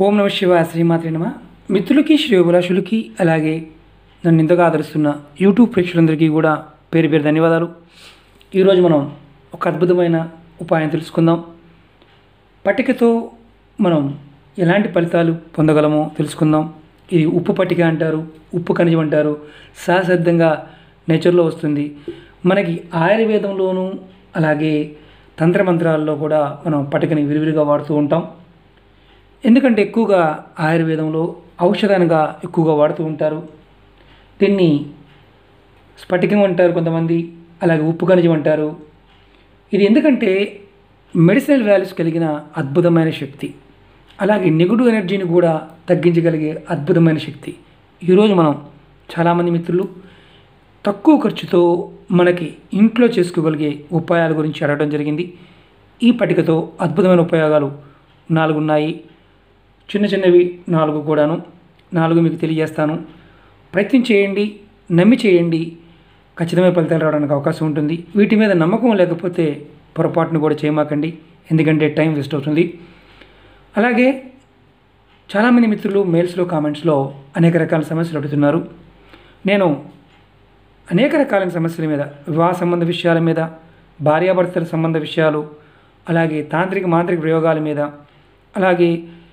ఓం నమ శివాయ శ్రీమాత్రి నమ మిత్రులకి శ్రేయోభిలాషులకి అలాగే నన్ను ఇంతగా ఆదరిస్తున్న యూట్యూబ్ ప్రేక్షకులందరికీ కూడా పేరు పేరు ధన్యవాదాలు ఈరోజు మనం ఒక అద్భుతమైన ఉపాయం తెలుసుకుందాం పట్టికతో మనం ఎలాంటి ఫలితాలు పొందగలమో తెలుసుకుందాం ఇది ఉప్పు పట్టిక అంటారు ఉప్పు ఖనిజం అంటారు సహసిద్ధంగా నేచర్లో వస్తుంది మనకి ఆయుర్వేదంలోనూ అలాగే తంత్రమంత్రాల్లో కూడా మనం పట్టికని విరివిరిగా వాడుతూ ఉంటాం ఎందుకంటే ఎక్కువగా ఆయుర్వేదంలో ఔషధానిగా ఎక్కువగా వాడుతూ ఉంటారు దీన్ని స్ఫటికం అంటారు కొంతమంది అలాగే ఉప్పు ఖనిజం అంటారు ఇది ఎందుకంటే మెడిసినల్ వాల్యూస్ కలిగిన అద్భుతమైన శక్తి అలాగే నెగిటివ్ ఎనర్జీని కూడా తగ్గించగలిగే అద్భుతమైన శక్తి ఈరోజు మనం చాలామంది మిత్రులు తక్కువ ఖర్చుతో మనకి ఇంట్లో చేసుకోగలిగే ఉపాయాల గురించి అడగడం జరిగింది ఈ పట్టికతో అద్భుతమైన ఉపయోగాలు నాలుగు ఉన్నాయి చిన్న చిన్నవి నాలుగు కూడాను నాలుగు మీకు తెలియజేస్తాను ప్రయత్నం చేయండి నమ్మి చేయండి ఖచ్చితమైన ఫలితాలు రావడానికి అవకాశం ఉంటుంది వీటి మీద నమ్మకం లేకపోతే పొరపాటును కూడా చేయమాకండి ఎందుకంటే టైం వేస్ట్ అవుతుంది అలాగే చాలామంది మిత్రులు మెయిల్స్లో కామెంట్స్లో అనేక రకాల సమస్యలు అడుగుతున్నారు నేను అనేక రకాలైన సమస్యల మీద వివాహ సంబంధ విషయాల మీద భార్యాభర్తల సంబంధ విషయాలు అలాగే తాంత్రిక మాంత్రిక ప్రయోగాల మీద అలాగే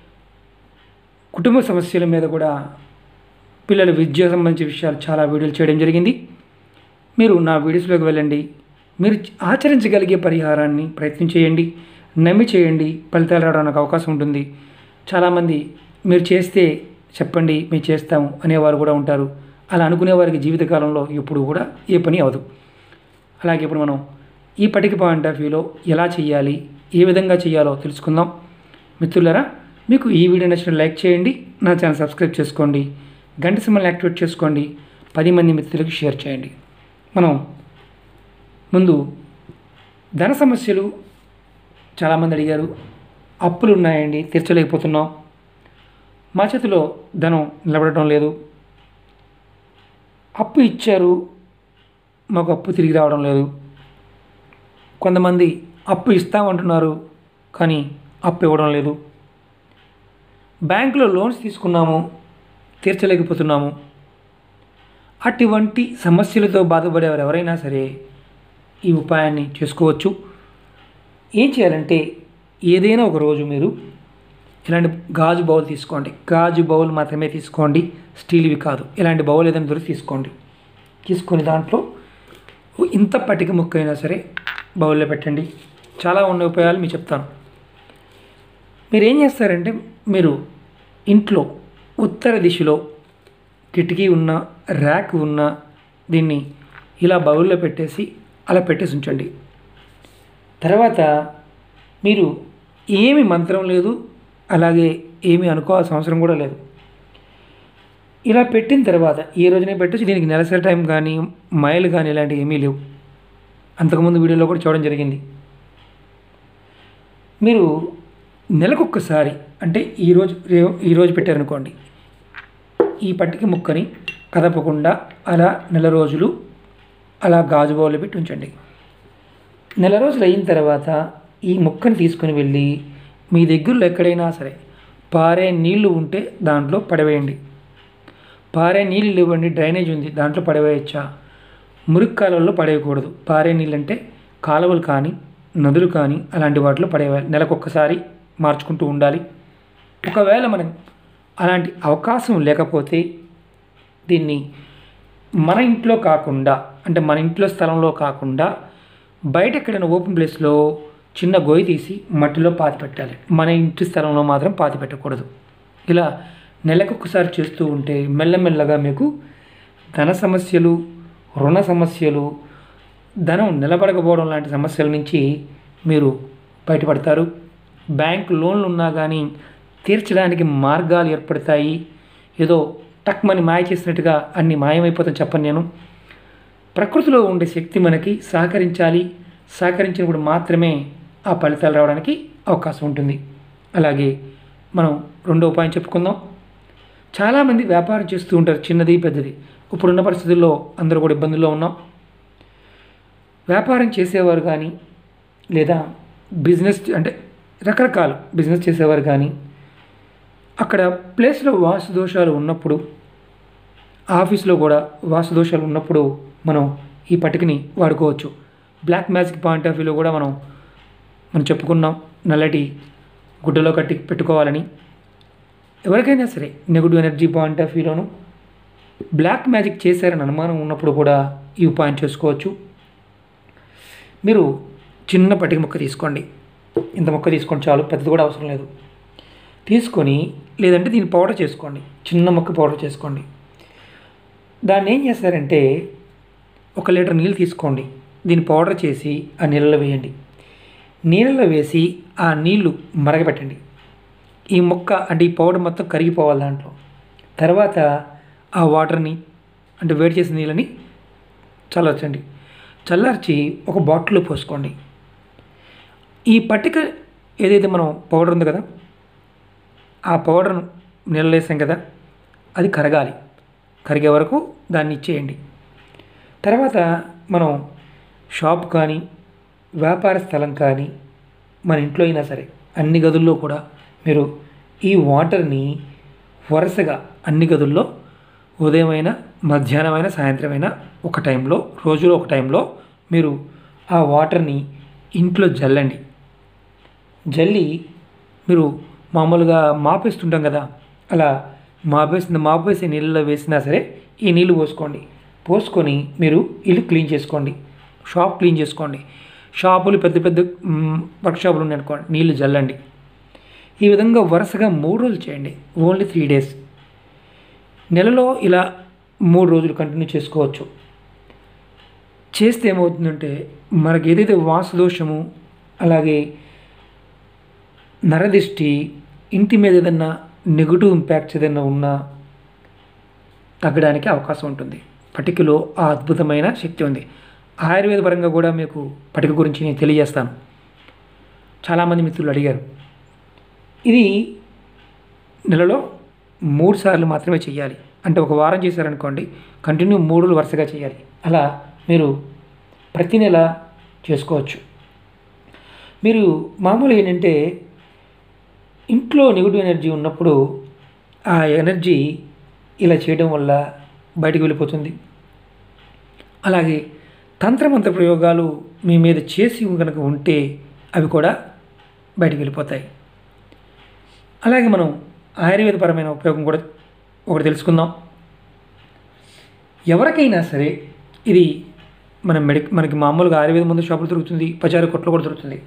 కుటుంబ సమస్యల మీద కూడా పిల్లల విద్య సంబంధించిన విషయాలు చాలా వీడియోలు చేయడం జరిగింది మీరు నా వీడియోస్లోకి వెళ్ళండి మీరు ఆచరించగలిగే పరిహారాన్ని ప్రయత్నం చేయండి నమ్మి చేయండి ఫలితాలు రావడానికి అవకాశం ఉంటుంది చాలామంది మీరు చేస్తే చెప్పండి మేము చేస్తాము అనేవారు కూడా ఉంటారు అలా అనుకునే వారికి జీవితకాలంలో ఎప్పుడు కూడా ఏ పని అవదు అలాగే ఇప్పుడు మనం ఈ పటిక పాయింట్ ఆఫ్ వ్యూలో ఎలా చేయాలి ఏ విధంగా చేయాలో తెలుసుకుందాం మిత్రులరా మీకు ఈ వీడియో నచ్చిన లైక్ చేయండి నా ఛానల్ సబ్స్క్రైబ్ చేసుకోండి గంట సింబల్ని యాక్టివేట్ చేసుకోండి పది మంది మిత్రులకు షేర్ చేయండి మనం ముందు ధన సమస్యలు చాలామంది అడిగారు అప్పులు ఉన్నాయండి తీర్చలేకపోతున్నాం మా చేతిలో ధనం నిలబడటం లేదు అప్పు ఇచ్చారు మాకు అప్పు తిరిగి రావడం లేదు కొంతమంది అప్పు ఇస్తామంటున్నారు కానీ అప్పు ఇవ్వడం లేదు బ్యాంకులో లోన్స్ తీసుకున్నాము తీర్చలేకపోతున్నాము అటువంటి సమస్యలతో బాధపడేవారు ఎవరైనా సరే ఈ ఉపాయాన్ని చేసుకోవచ్చు ఏం చేయాలంటే ఏదైనా ఒక రోజు మీరు ఇలాంటి గాజు బౌల్ తీసుకోండి గాజు బౌల్ మాత్రమే తీసుకోండి స్టీల్వి కాదు ఇలాంటి బౌల్ ఏదైనా దొరికి తీసుకోండి తీసుకొని దాంట్లో ఇంత పట్టిక ముక్క అయినా సరే బౌల్లో పెట్టండి చాలా ఉన్న ఉపాయాలు మీకు చెప్తాను మీరు ఏం చేస్తారంటే మీరు ఇంట్లో ఉత్తర దిశలో కిటికీ ఉన్న ర్యాక్ ఉన్న దీన్ని ఇలా బౌల్లో పెట్టేసి అలా పెట్టేసి ఉంచండి తర్వాత మీరు ఏమి మంత్రం లేదు అలాగే ఏమి అనుకోవాల్సిన అవసరం కూడా లేదు ఇలా పెట్టిన తర్వాత ఈ రోజునే పెట్టచ్చు దీనికి నెలసరి టైం కానీ మైలు కానీ ఇలాంటివి ఏమీ లేవు అంతకుముందు వీడియోలో కూడా చూడడం జరిగింది మీరు నెలకొక్కసారి అంటే ఈరోజు రే- ఈరోజు పెట్టారనుకోండి ఈ పట్టిక ముక్కని కదపకుండా అలా నెల రోజులు అలా గాజు బౌల్లో పెట్టి ఉంచండి నెల రోజులు అయిన తర్వాత ఈ ముక్కని తీసుకుని వెళ్ళి మీ దగ్గరలో ఎక్కడైనా సరే పారే నీళ్లు ఉంటే దాంట్లో పడవేయండి పారే నీళ్ళు ఇవ్వండి డ్రైనేజ్ ఉంది దాంట్లో పడవేయచ్చా మురికి కాలువల్లో పడేయకూడదు పారే నీళ్ళు అంటే కాలువలు కానీ నదులు కానీ అలాంటి వాటిలో పడేయాలి నెలకొక్కసారి మార్చుకుంటూ ఉండాలి ఒకవేళ మనం అలాంటి అవకాశం లేకపోతే దీన్ని మన ఇంట్లో కాకుండా అంటే మన ఇంట్లో స్థలంలో కాకుండా బయట ఎక్కడైనా ఓపెన్ ప్లేస్లో చిన్న గొయ్యి తీసి మట్టిలో పాతి పెట్టాలి మన ఇంటి స్థలంలో మాత్రం పాతి పెట్టకూడదు ఇలా నెలకొకసారి చేస్తూ ఉంటే మెల్లమెల్లగా మీకు ధన సమస్యలు రుణ సమస్యలు ధనం నిలబడకపోవడం లాంటి సమస్యల నుంచి మీరు బయటపడతారు బ్యాంక్ లోన్లు ఉన్నా కానీ తీర్చడానికి మార్గాలు ఏర్పడతాయి ఏదో టక్మని మాయ చేసినట్టుగా అన్ని మాయమైపోతాం చెప్పను నేను ప్రకృతిలో ఉండే శక్తి మనకి సహకరించాలి సహకరించినప్పుడు మాత్రమే ఆ ఫలితాలు రావడానికి అవకాశం ఉంటుంది అలాగే మనం రెండో ఉపాయం చెప్పుకుందాం చాలామంది వ్యాపారం చేస్తూ ఉంటారు చిన్నది పెద్దది ఇప్పుడున్న పరిస్థితుల్లో అందరూ కూడా ఇబ్బందుల్లో ఉన్నాం వ్యాపారం చేసేవారు కానీ లేదా బిజినెస్ అంటే రకరకాల బిజినెస్ చేసేవారు కానీ అక్కడ ప్లేస్లో వాస్తు దోషాలు ఉన్నప్పుడు ఆఫీస్లో కూడా వాస్తు దోషాలు ఉన్నప్పుడు మనం ఈ పటికని వాడుకోవచ్చు బ్లాక్ మ్యాజిక్ పాయింట్ ఆఫ్ వ్యూలో కూడా మనం మనం చెప్పుకున్నాం నల్లటి గుడ్డలో కట్టి పెట్టుకోవాలని ఎవరికైనా సరే నెగిటివ్ ఎనర్జీ పాయింట్ ఆఫ్ వ్యూలోను బ్లాక్ మ్యాజిక్ చేశారని అనుమానం ఉన్నప్పుడు కూడా ఈ ఉపాయం చేసుకోవచ్చు మీరు చిన్న పటిక ముక్క తీసుకోండి ఇంత ముక్క తీసుకోండి చాలు పెద్దది కూడా అవసరం లేదు తీసుకొని లేదంటే దీన్ని పౌడర్ చేసుకోండి చిన్న ముక్క పౌడర్ చేసుకోండి దాన్ని ఏం చేస్తారంటే ఒక లీటర్ నీళ్ళు తీసుకోండి దీన్ని పౌడర్ చేసి ఆ నీళ్ళలో వేయండి నీళ్ళలో వేసి ఆ నీళ్లు మరగబెట్టండి ఈ మొక్క అంటే ఈ పౌడర్ మొత్తం కరిగిపోవాలి దాంట్లో తర్వాత ఆ వాటర్ని అంటే వేడి చేసిన నీళ్ళని చల్లార్చండి చల్లార్చి ఒక బాటిల్లో పోసుకోండి ఈ పట్టిక ఏదైతే మనం పౌడర్ ఉంది కదా ఆ పౌడర్ను నీళ్ళలో వేసాం కదా అది కరగాలి కరిగే వరకు దాన్ని ఇచ్చేయండి తర్వాత మనం షాప్ కానీ వ్యాపార స్థలం కానీ మన ఇంట్లో అయినా సరే అన్ని గదుల్లో కూడా మీరు ఈ వాటర్ని వరుసగా అన్ని గదుల్లో ఉదయమైన మధ్యాహ్నమైన సాయంత్రమైన ఒక టైంలో రోజులో ఒక టైంలో మీరు ఆ వాటర్ని ఇంట్లో జల్లండి జల్లి మీరు మామూలుగా మాపేస్తుంటాం కదా అలా మాపేసిన మాపేసే నీళ్ళలో వేసినా సరే ఈ నీళ్ళు పోసుకోండి పోసుకొని మీరు ఇల్లు క్లీన్ చేసుకోండి షాప్ క్లీన్ చేసుకోండి షాపులు పెద్ద పెద్ద వర్క్ షాపులు ఉన్నాయనుకోండి నీళ్ళు జల్లండి ఈ విధంగా వరుసగా మూడు రోజులు చేయండి ఓన్లీ త్రీ డేస్ నెలలో ఇలా మూడు రోజులు కంటిన్యూ చేసుకోవచ్చు చేస్తే ఏమవుతుందంటే మనకి ఏదైతే వాస్తు దోషము అలాగే నరదిష్టి ఇంటి మీద ఏదన్నా నెగిటివ్ ఇంపాక్ట్స్ ఏదైనా ఉన్నా తగ్గడానికి అవకాశం ఉంటుంది పటికలో ఆ అద్భుతమైన శక్తి ఉంది ఆయుర్వేద పరంగా కూడా మీకు పటిక గురించి నేను తెలియజేస్తాను చాలామంది మిత్రులు అడిగారు ఇది నెలలో మూడు సార్లు మాత్రమే చేయాలి అంటే ఒక వారం చేశారనుకోండి కంటిన్యూ మూడు రోజులు వరుసగా చేయాలి అలా మీరు ప్రతి నెల చేసుకోవచ్చు మీరు మామూలు ఏంటంటే ఇంట్లో నెగిటివ్ ఎనర్జీ ఉన్నప్పుడు ఆ ఎనర్జీ ఇలా చేయడం వల్ల బయటకు వెళ్ళిపోతుంది అలాగే తంత్రమంత్ర ప్రయోగాలు మీ మీద చేసి కనుక ఉంటే అవి కూడా బయటకు వెళ్ళిపోతాయి అలాగే మనం ఆయుర్వేదపరమైన ఉపయోగం కూడా ఒకటి తెలుసుకుందాం ఎవరికైనా సరే ఇది మన మెడి మనకి మామూలుగా ఆయుర్వేద మందు షాపులు దొరుకుతుంది పచారీ కొట్లు కూడా దొరుకుతుంది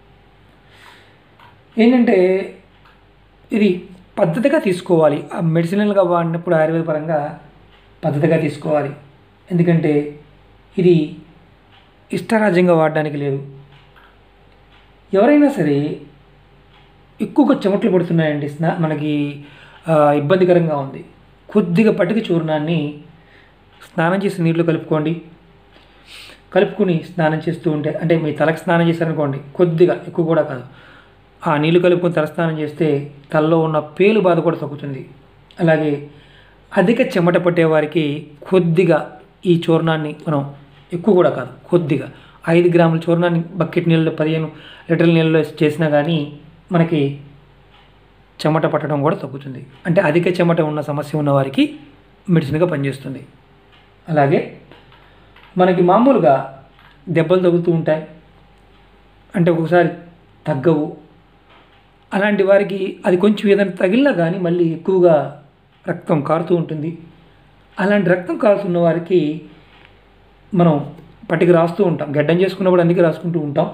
ఏంటంటే ఇది పద్ధతిగా తీసుకోవాలి ఆ మెడిసినల్గా వాడినప్పుడు ఆయుర్వేద పరంగా పద్ధతిగా తీసుకోవాలి ఎందుకంటే ఇది ఇష్టరాజ్యంగా వాడడానికి లేదు ఎవరైనా సరే ఎక్కువగా చెమటలు పడుతున్నాయండి స్నా మనకి ఆ, ఇబ్బందికరంగా ఉంది కొద్దిగా పటిక చూర్ణాన్ని స్నానం చేసి నీళ్ళు కలుపుకోండి కలుపుకుని స్నానం చేస్తూ ఉంటే అంటే మీ తలకి స్నానం చేశారనుకోండి కొద్దిగా ఎక్కువ కూడా కాదు ఆ నీళ్ళు కలుపుకొని తలస్నానం చేస్తే తలలో ఉన్న పేలు బాధ కూడా తగ్గుతుంది అలాగే అధిక చెమట పట్టే వారికి కొద్దిగా ఈ చూర్ణాన్ని మనం ఎక్కువ కూడా కాదు కొద్దిగా ఐదు గ్రాముల చూర్ణాన్ని బకెట్ నీళ్ళలో పదిహేను లీటర్ల నీళ్ళలో వేసి చేసినా కానీ మనకి చెమట పట్టడం కూడా తగ్గుతుంది అంటే అధిక చెమట ఉన్న సమస్య ఉన్న వారికి మెడిసిన్గా పనిచేస్తుంది అలాగే మనకి మామూలుగా దెబ్బలు తగులుతూ ఉంటాయి అంటే ఒక్కొక్కసారి తగ్గవు అలాంటి వారికి అది కొంచెం ఏదైనా తగిలినా కానీ మళ్ళీ ఎక్కువగా రక్తం కారుతూ ఉంటుంది అలాంటి రక్తం కారుతున్న వారికి మనం పట్టిక రాస్తూ ఉంటాం గడ్డం చేసుకున్నప్పుడు అందుకే రాసుకుంటూ ఉంటాం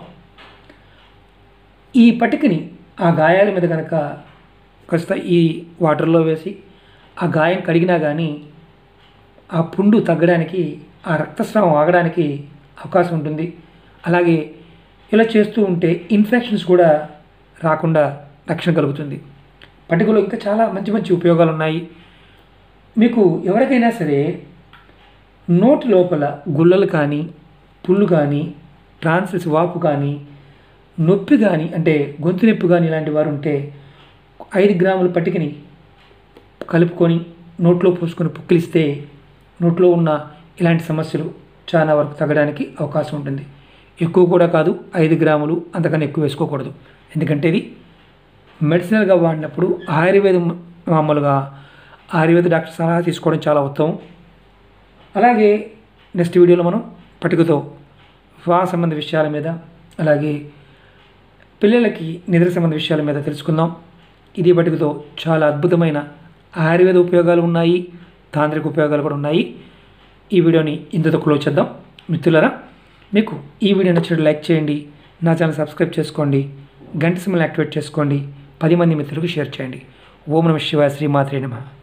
ఈ పట్టికని ఆ గాయాల మీద కనుక కాస్త ఈ వాటర్లో వేసి ఆ గాయం కడిగినా కానీ ఆ పుండు తగ్గడానికి ఆ రక్తస్రావం ఆగడానికి అవకాశం ఉంటుంది అలాగే ఇలా చేస్తూ ఉంటే ఇన్ఫెక్షన్స్ కూడా రాకుండా రక్షణ కలుగుతుంది పటికలో ఇంకా చాలా మంచి మంచి ఉపయోగాలు ఉన్నాయి మీకు ఎవరికైనా సరే నోటి లోపల గుల్లలు కానీ పుళ్ళు కానీ ట్రాన్సిల్స్ వాపు కానీ నొప్పి కానీ అంటే గొంతు నొప్పి కానీ ఇలాంటి వారు ఉంటే ఐదు గ్రాముల పట్టికని కలుపుకొని నోట్లో పోసుకొని పుక్కిలిస్తే నోట్లో ఉన్న ఇలాంటి సమస్యలు చాలా వరకు తగ్గడానికి అవకాశం ఉంటుంది ఎక్కువ కూడా కాదు ఐదు గ్రాములు అంతకన్నా ఎక్కువ వేసుకోకూడదు ఎందుకంటే ఇది మెడిసినల్గా వాడినప్పుడు ఆయుర్వేదం మామూలుగా ఆయుర్వేద డాక్టర్ సలహా తీసుకోవడం చాలా ఉత్తమం అలాగే నెక్స్ట్ వీడియోలో మనం పట్టుకతో వివాహ సంబంధ విషయాల మీద అలాగే పిల్లలకి నిద్ర సంబంధ విషయాల మీద తెలుసుకుందాం ఇది పట్టుకతో చాలా అద్భుతమైన ఆయుర్వేద ఉపయోగాలు ఉన్నాయి తాంత్రిక ఉపయోగాలు కూడా ఉన్నాయి ఈ వీడియోని ఇంతతో క్లోజ్ చేద్దాం మిత్రులారా మీకు ఈ వీడియో నచ్చినట్టు లైక్ చేయండి నా ఛానల్ సబ్స్క్రైబ్ చేసుకోండి గంట సిమ్మల్ని యాక్టివేట్ చేసుకోండి పది మంది మిత్రులకు షేర్ చేయండి ఓం నమ శివాయ శ్రీమాత్రే నమ